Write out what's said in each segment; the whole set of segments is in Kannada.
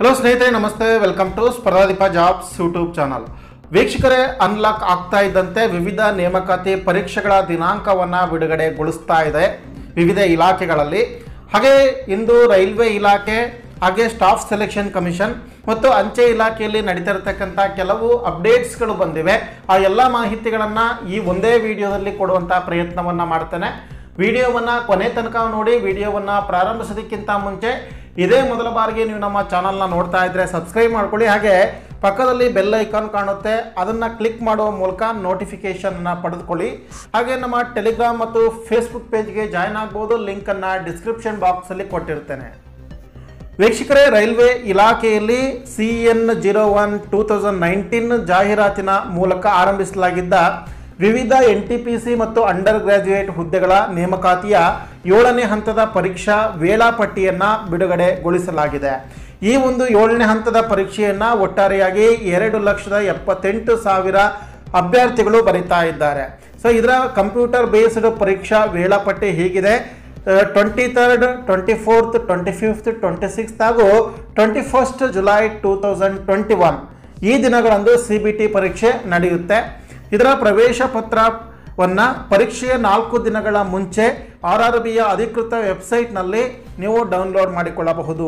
ಹಲೋ ಸ್ನೇಹಿತರೆ ನಮಸ್ತೆ welcome to Spardhadeepa jobs YouTube channel ವೀಕ್ಷಕರೇ ಅನ್ಲಾಕ್ ಆಗ್ತಾ ಇದ್ದಂತೆ ವಿವಿಧ ನೇಮಕಾತಿ ಪರೀಕ್ಷೆಗಳ ದಿನಾಂಕವನ್ನು ಬಿಡುಗಡೆಗೊಳಿಸ್ತಾ ಇದೆ ವಿವಿಧ ಇಲಾಖೆಗಳಲ್ಲಿ ಹಾಗೆ ಇಂದು ರೈಲ್ವೆ ಇಲಾಖೆ ಹಾಗೆ ಸ್ಟಾಫ್ ಸೆಲೆಕ್ಷನ್ ಕಮಿಷನ್ ಮತ್ತು ಅಂಚೆ ಇಲಾಖೆಯಲ್ಲಿ ನಡೀತಾ ಇರತಕ್ಕಂಥ ಕೆಲವು ಅಪ್ಡೇಟ್ಸ್ಗಳು ಬಂದಿವೆ ಆ ಎಲ್ಲ ಮಾಹಿತಿಗಳನ್ನು ಈ ಒಂದೇ ವಿಡಿಯೋದಲ್ಲಿ ಕೊಡುವಂಥ ಪ್ರಯತ್ನವನ್ನು ಮಾಡ್ತೇನೆ ವಿಡಿಯೋವನ್ನು ಕೊನೆ ತನಕ ನೋಡಿ ವಿಡಿಯೋವನ್ನು ಪ್ರಾರಂಭಿಸೋದಕ್ಕಿಂತ ಮುಂಚೆ ಇದೇ ಮೊದಲ ಬಾರಿಗೆ ನೀವು ನಮ್ಮ ಚಾನಲ್ನ ನೋಡ್ತಾ ಇದ್ದರೆ ಸಬ್ಸ್ಕ್ರೈಬ್ ಮಾಡ್ಕೊಳ್ಳಿ ಹಾಗೆ ಪಕ್ಕದಲ್ಲಿ ಬೆಲ್ ಐಕಾನ್ ಕಾಣುತ್ತೆ ಅದನ್ನು ಕ್ಲಿಕ್ ಮಾಡುವ ಮೂಲಕ ನೋಟಿಫಿಕೇಷನ್ನ ಪಡೆದುಕೊಳ್ಳಿ ಹಾಗೆ ನಮ್ಮ ಟೆಲಿಗ್ರಾಮ್ ಮತ್ತು ಫೇಸ್ಬುಕ್ ಪೇಜ್ಗೆ ಜಾಯ್ನ್ ಆಗ್ಬೋದು ಲಿಂಕನ್ನು ಡಿಸ್ಕ್ರಿಪ್ಷನ್ ಬಾಕ್ಸಲ್ಲಿ ಕೊಟ್ಟಿರ್ತೇನೆ ವೀಕ್ಷಕರೇ ರೈಲ್ವೆ ಇಲಾಖೆಯಲ್ಲಿ C N zero one two thousand nineteen ಜಾಹೀರಾತಿನ ಮೂಲಕ ಆರಂಭಿಸಲಾಗಿದ್ದ ವಿವಿಧ ಎನ್ ಟಿ ಪಿ ಸಿ ಮತ್ತು ಅಂಡರ್ ಗ್ರಾಜ್ಯುಯೇಟ್ ಹುದ್ದೆಗಳ ನೇಮಕಾತಿಯ ಏಳನೇ ಹಂತದ ಪರೀಕ್ಷಾ ವೇಳಾಪಟ್ಟಿಯನ್ನು ಬಿಡುಗಡೆಗೊಳಿಸಲಾಗಿದೆ ಈ ಒಂದು ಏಳನೇ ಹಂತದ ಪರೀಕ್ಷೆಯನ್ನು ಒಟ್ಟಾರೆಯಾಗಿ ಎರಡು ಲಕ್ಷದ ಎಪ್ಪತ್ತೆಂಟು ಸಾವಿರ ಅಭ್ಯರ್ಥಿಗಳು ಬರಿತಾ ಇದ್ದಾರೆ ಸೊ ಇದರ ಕಂಪ್ಯೂಟರ್ ಬೇಸ್ಡ್ ಪರೀಕ್ಷಾ ವೇಳಾಪಟ್ಟಿ ಹೀಗಿದೆ twenty third twenty fourth twenty fifth twenty sixth ಹಾಗೂ twenty first July two thousand twenty one ಈ ದಿನಗಳಂದು ಸಿ ಬಿ ಟಿ ಪರೀಕ್ಷೆ ನಡೆಯುತ್ತೆ ಇದರ ಪ್ರವೇಶ ಪತ್ರವನ್ನು ಪರೀಕ್ಷೆಯ ನಾಲ್ಕು ದಿನಗಳ ಮುಂಚೆ ಆರ್ ಆರ್ ಬಿಯ ಅಧಿಕೃತ ವೆಬ್ಸೈಟ್ನಲ್ಲಿ ನೀವು ಡೌನ್ಲೋಡ್ ಮಾಡಿಕೊಳ್ಳಬಹುದು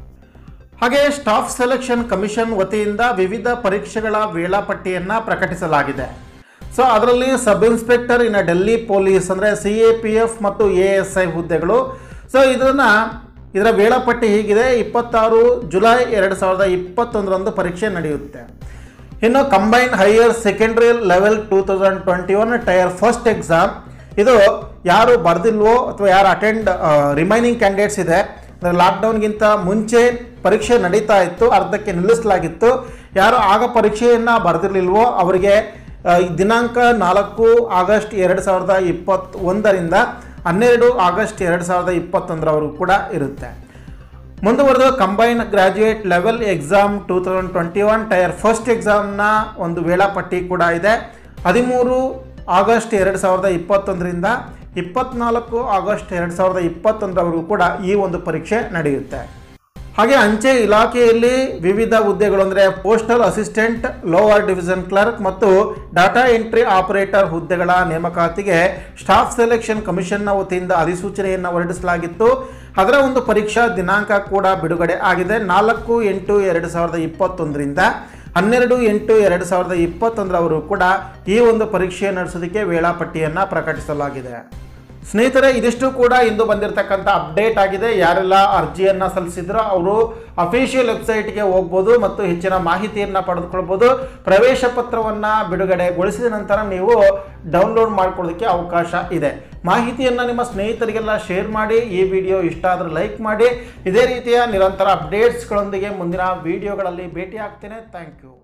ಹಾಗೆ ಸ್ಟಾಫ್ ಸೆಲೆಕ್ಷನ್ ಕಮಿಷನ್ ವತಿಯಿಂದ ವಿವಿಧ ಪರೀಕ್ಷೆಗಳ ವೇಳಾಪಟ್ಟಿಯನ್ನು ಪ್ರಕಟಿಸಲಾಗಿದೆ ಸೊ ಅದರಲ್ಲಿ sub inspector in Delhi police ಅಂದರೆ ಸಿ ಎ ಪಿ ಎಫ್ ಮತ್ತು ಎ ಎಸ್ ಐ ಹುದ್ದೆಗಳು ಸೊ ಇದನ್ನು ಇದರ ವೇಳಾಪಟ್ಟಿ ಹೀಗಿದೆ ಇಪ್ಪತ್ತಾರು ಜುಲೈ ಎರಡು ಸಾವಿರದ ಇಪ್ಪತ್ತೊಂದರಂದು ಪರೀಕ್ಷೆ ನಡೆಯುತ್ತೆ ಇನ್ನು combine higher secondary level two thousand twenty one tier first exam ಇದು ಯಾರು ಬರೆದಿಲ್ವೋ ಅಥವಾ ಯಾರು ಅಟೆಂಡ್ ರಿಮೈನಿಂಗ್ ಕ್ಯಾಂಡಿಡೇಟ್ಸ್ ಇದೆ ಲಾಕ್ಡೌನ್ಗಿಂತ ಮುಂಚೆ ಪರೀಕ್ಷೆ ನಡೀತಾ ಇತ್ತು ಅರ್ಧಕ್ಕೆ ನಿಲ್ಲಿಸಲಾಗಿತ್ತು ಯಾರು ಆಗ ಪರೀಕ್ಷೆಯನ್ನು ಬರೆದಿರಲಿಲ್ವೋ ಅವರಿಗೆ ಆ, ಈ ದಿನಾಂಕ ನಾಲ್ಕು ಆಗಸ್ಟ್ ಎರಡು ಸಾವಿರದ ಇಪ್ಪತ್ತೊಂದರಿಂದ ಹನ್ನೆರಡು ಆಗಸ್ಟ್ ಎರಡು ಸಾವಿರದ ಇಪ್ಪತ್ತೊಂದರವರೆಗೂ ಕೂಡ ಇರುತ್ತೆ ಮುಂದುವರೆದು combine graduate level exam two thousand twenty one tier first ಎಕ್ಸಾಮ್ನ ಒಂದು ವೇಳಾಪಟ್ಟಿ ಕೂಡ ಇದೆ ಹದಿಮೂರು ಆಗಸ್ಟ್ ಎರಡು ಸಾವಿರದ ಇಪ್ಪತ್ತೊಂದರಿಂದ ಇಪ್ಪತ್ನಾಲ್ಕು ಆಗಸ್ಟ್ ಎರಡು ಸಾವಿರದ ಇಪ್ಪತ್ತೊಂದರವರೆಗೂ ಕೂಡ ಈ ಒಂದು ಪರೀಕ್ಷೆ ನಡೆಯುತ್ತೆ ಹಾಗೆ ಅಂಚೆ ಇಲಾಖೆಯಲ್ಲಿ ವಿವಿಧ ಹುದ್ದೆಗಳು ಅಂದರೆ postal assistant lower division clerk ಮತ್ತು ಡಾಟಾ ಎಂಟ್ರಿ ಆಪರೇಟರ್ ಹುದ್ದೆಗಳ ನೇಮಕಾತಿಗೆ ಸ್ಟಾಫ್ ಸೆಲೆಕ್ಷನ್ ಕಮಿಷನ್ನ ವತಿಯಿಂದ ಅಧಿಸೂಚನೆಯನ್ನು ಹೊರಡಿಸಲಾಗಿತ್ತು ಅದರ ಒಂದು ಪರೀಕ್ಷಾ ದಿನಾಂಕ ಕೂಡ ಬಿಡುಗಡೆ ಆಗಿದೆ ನಾಲ್ಕು ಎಂಟು ಎರಡು ಸಾವಿರದ ಇಪ್ಪತ್ತೊಂದರಿಂದ ಹನ್ನೆರಡು ಎಂಟು ಎರಡು ಸಾವಿರದ ಇಪ್ಪತ್ತೊಂದರವರೆಗೂ ಕೂಡ ಈ ಒಂದು ಪರೀಕ್ಷೆ ನಡೆಸೋದಕ್ಕೆ ವೇಳಾಪಟ್ಟಿಯನ್ನು ಪ್ರಕಟಿಸಲಾಗಿದೆ ಸ್ನೇಹಿತರೆ ಇದಿಷ್ಟು ಕೂಡ ಇಂದು ಬಂದಿರತಕ್ಕಂಥ ಅಪ್ಡೇಟ್ ಆಗಿದೆ ಯಾರೆಲ್ಲ ಅರ್ಜಿಯನ್ನು ಸಲ್ಲಿಸಿದ್ರೋ ಅವರು ಅಫಿಷಿಯಲ್ ವೆಬ್ಸೈಟ್ಗೆ ಹೋಗ್ಬೋದು ಮತ್ತು ಹೆಚ್ಚಿನ ಮಾಹಿತಿಯನ್ನು ಪಡೆದುಕೊಳ್ಬೋದು ಪ್ರವೇಶ ಪತ್ರವನ್ನು ಬಿಡುಗಡೆಗೊಳಿಸಿದ ನಂತರ ನೀವು ಡೌನ್ಲೋಡ್ ಮಾಡ್ಕೊಳ್ಳೋದಕ್ಕೆ ಅವಕಾಶ ಇದೆ ಮಾಹಿತಿಯನ್ನು ನಿಮ್ಮ ಸ್ನೇಹಿತರಿಗೆಲ್ಲ ಶೇರ್ ಮಾಡಿ ಈ ವಿಡಿಯೋ ಇಷ್ಟ ಆದರೆ ಲೈಕ್ ಮಾಡಿ ಇದೇ ರೀತಿಯ ನಿರಂತರ ಅಪ್ಡೇಟ್ಸ್ಗಳೊಂದಿಗೆ ಮುಂದಿನ ವಿಡಿಯೋಗಳಲ್ಲಿ ಭೇಟಿ ಆಗ್ತೇನೆ ಥ್ಯಾಂಕ್ ಯು